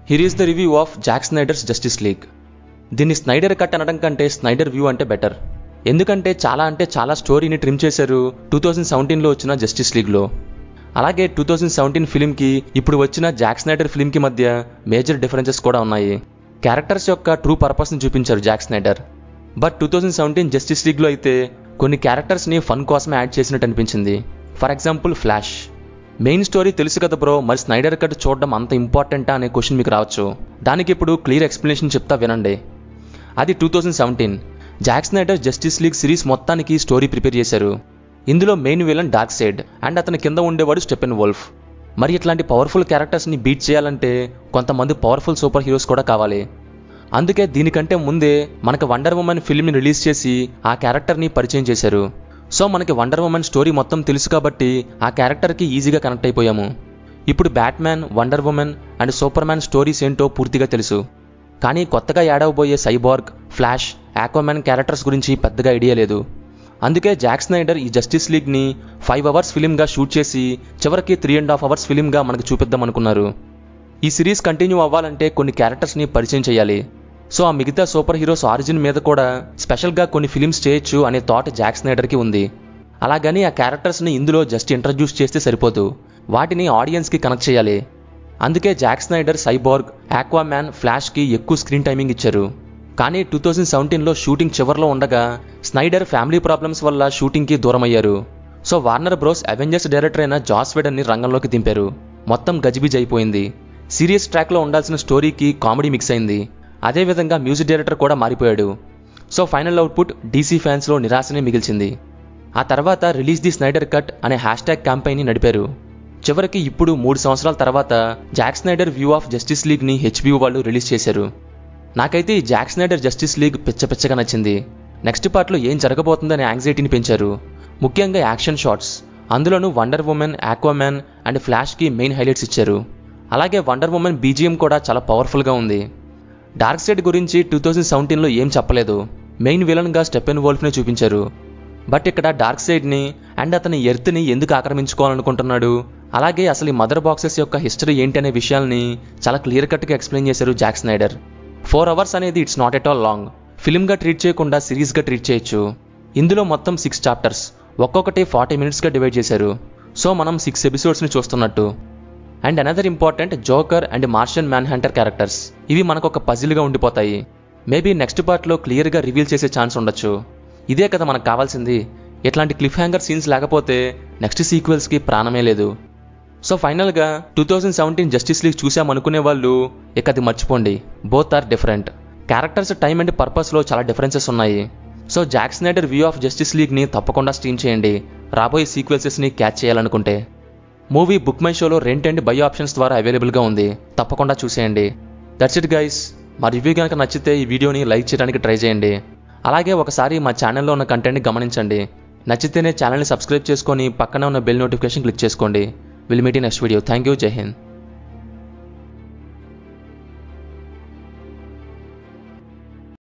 here is the review of Jack Snyder's Justice League దీన్ని Snyder cut అనడం కంటే Schneider view అంటే better ఎందుకంటే చాలా అంటే చాలా స్టోరీని ట్రిమ్ చేశారు టూ థౌజండ్ సెవెంటీన్లో వచ్చిన జస్టిస్ లీగ్లో అలాగే టూ థౌజండ్ సెవెంటీన్ ఫిల్మ్కి ఇప్పుడు వచ్చిన జాక్ స్నైడర్ ఫిల్మ్కి మధ్య మేజర్ డిఫరెన్సెస్ కూడా ఉన్నాయి క్యారెక్టర్స్ యొక్క ట్రూ పర్పస్ని చూపించారు Jack Snyder but two thousand seventeen Justice లీగ్లో అయితే కొన్ని క్యారెక్టర్స్ని ఫన్ కోసమే యాడ్ చేసినట్టు అనిపించింది for example Flash main story తెలుసు కదా బ్రో మరి స్నైడర్ కట్ చూడడం అంత ఇంపార్టెంటా అనే క్వశ్చన్ మీకు రావచ్చు దానికి ఇప్పుడు క్లియర్ ఎక్స్ప్లెనేషన్ చెప్తా వినండి అది two thousand seventeen Jack Snyder Justice League series మొత్తానికి స్టోరీ ప్రిపేర్ చేశారు ఇందులో main villain Darkseid and అతని కింద ఉండేవాడు స్టెపెన్ వోల్ఫ్ మరి ఇట్లాంటి పవర్ఫుల్ క్యారెక్టర్స్ని బీట్ చేయాలంటే కొంతమంది పవర్ఫుల్ సూపర్ హీరోస్ కూడా కావాలి అందుకే దీనికంటే ముందే మనకు వండర్ ఉమెన్ ఫిల్మ్ని రిలీజ్ చేసి ఆ క్యారెక్టర్ని పరిచయం చేశారు సో మనకి వండర్ ఉమెన్ స్టోరీ మొత్తం తెలుసు కాబట్టి ఆ క్యారెక్టర్కి ఈజీగా కనెక్ట్ అయిపోయాము ఇప్పుడు Batman Wonder Woman and Superman stories ఏంటో పూర్తిగా తెలుసు కానీ కొత్తగా యాడవబోయే సైబార్గ్ ఫ్లాష్ ఆక్వామ్యాన్ క్యారెక్టర్స్ గురించి పెద్దగా ఐడియా లేదు అందుకే జాక్ స్నైడర్ ఈ జస్టిస్ లీగ్ని ఫైవ్ అవర్స్ ఫిలింగా షూట్ చేసి చివరికి త్రీ అండ్ హాఫ్ అవర్స్ ఫిలింగా మనకు చూపిద్దాం అనుకున్నారు ఈ సిరీస్ కంటిన్యూ అవ్వాలంటే కొన్ని క్యారెక్టర్స్ని పరిచయం చేయాలి సో ఆ మిగతా సూపర్ హీరోస్ ఆరిజిన్ మీద కూడా స్పెషల్గా కొన్ని ఫిలిమ్స్ చేయొచ్చు అనే థాట్ జాక్ స్నైడర్కి ఉంది అలాగని ఆ క్యారెక్టర్స్ని ఇందులో జస్ట్ ఇంట్రడ్యూస్ చేస్తే సరిపోదు వాటిని ఆడియన్స్కి కనెక్ట్ చేయాలి అందుకే జాక్ స్నైడర్ సైబార్గ్ ఆక్వామ్యాన్ ఫ్లాష్కి ఎక్కువ స్క్రీన్ టైమింగ్ ఇచ్చారు కానీ టూ థౌజండ్ సెవెంటీన్లో షూటింగ్ చివరిలో ఉండగా స్నైడర్ ఫ్యామిలీ ప్రాబ్లమ్స్ వల్ల షూటింగ్కి దూరం అయ్యారు so Warner Bros Avengers director అయిన జాస్ వెడన్ని రంగంలోకి దింపారు మొత్తం గజిబిజ్ అయిపోయింది సీరియస్ ట్రాక్లో ఉండాల్సిన స్టోరీకి కామెడీ మిక్స్ అయింది అదేవిధంగా మ్యూజిక్ డైరెక్టర్ కూడా మారిపోయాడు సో ఫైనల్ అవుట్పుట్ డీసీ ఫ్యాన్స్లో నిరాశనే మిగిల్చింది ఆ తర్వాత రిలీజ్ ది స్నైడర్ కట్ అనే హ్యాష్ ట్యాగ్ క్యాంపెయిన్ని నడిపారు చివరికి ఇప్పుడు మూడు సంవత్సరాల తర్వాత Jack Snyder view of Justice లీగ్ని హెచ్బిఓ వాళ్ళు రిలీజ్ చేశారు నాకైతే ఈ జాక్ స్నైడర్ జస్టిస్ లీగ్ పిచ్చ పిచ్చగా నచ్చింది నెక్స్ట్ పార్ట్లో ఏం జరగబోతుందనే యాంగ్జైటీని పెంచారు ముఖ్యంగా యాక్షన్ షాట్స్ అందులోనూ వండర్ ఉమెన్ ఆక్వామ్యాన్ అండ్ ఫ్లాష్కి మెయిన్ హైలైట్స్ ఇచ్చారు అలాగే వండర్ ఉమెన్ బీజిఎం కూడా చాలా పవర్ఫుల్గా ఉంది డార్క్ సైడ్ గురించి టూ థౌజండ్ సెవెంటీన్లో ఏం చెప్పలేదు మెయిన్ విలన్గా స్టెపెన్ వోల్ఫ్ని చూపించారు బట్ ఇక్కడ డార్క్ సైడ్ని అండ్ అతని ఎర్త్ని ఎందుకు ఆక్రమించుకోవాలనుకుంటున్నాడు అలాగే అసలు ఈ మదర్ బాక్సెస్ యొక్క హిస్టరీ ఏంటి అనే విషయాల్ని చాలా క్లియర్ కట్గా ఎక్స్ప్లెయిన్ చేశారు జాక్ స్నైడర్ ఫోర్ అవర్స్ అనేది it's not at all long ఫిల్మ్గా ట్రీట్ చేయకుండా సిరీస్గా ట్రీట్ చేయొచ్చు ఇందులో మొత్తం సిక్స్ చాప్టర్స్ ఒక్కొక్కటి ఫార్టీ మినిట్స్గా డివైడ్ చేశారు సో మనం సిక్స్ ఎపిసోడ్స్ని చూస్తున్నట్టు and another important Joker and Martian Manhunter characters ఇవి మనకు ఒక పజిల్గా ఉండిపోతాయి మేబీ నెక్స్ట్ పార్ట్లో క్లియర్గా రివీల్ చేసే ఛాన్స్ ఉండొచ్చు ఇదే కదా మనకు కావాల్సింది ఇట్లాంటి క్లిఫ్ హ్యాంగర్ సీన్స్ లేకపోతే నెక్స్ట్ సీక్వెల్స్కి ప్రాణమే లేదు సో ఫైనల్గా two thousand seventeen Justice League చూసామనుకునే వాళ్ళు ఇక అది మర్చిపోండి both are different characters time and పర్పస్లో చాలా డిఫరెన్సెస్ ఉన్నాయి so Jack Snyder view of Justice లీగ్ని తప్పకుండా స్ట్రీమ్ చేయండి రాబోయే సీక్వెన్సెస్ని క్యాచ్ చేయాలనుకుంటే మూవీ బుక్ మై షోలో రెంట్ అండ్ బై ఆప్షన్స్ ద్వారా అవైలబుల్గా ఉంది తప్పకుండా చూసేయండి దట్స్ ఇట్ గైస్ మా రివ్యూ కనుక నచ్చితే ఈ వీడియోని లైక్ చేయడానికి ట్రై చేయండి అలాగే ఒకసారి మా ఛానల్లో ఉన్న కంటెంట్ని గమనించండి నచ్చితేనే ఛానల్ని సబ్స్క్రైబ్ చేసుకొని పక్కనే ఉన్న బెల్ నోటిఫికేషన్ క్లిక్ చేసుకోండి will meet next video thank you Jai Hind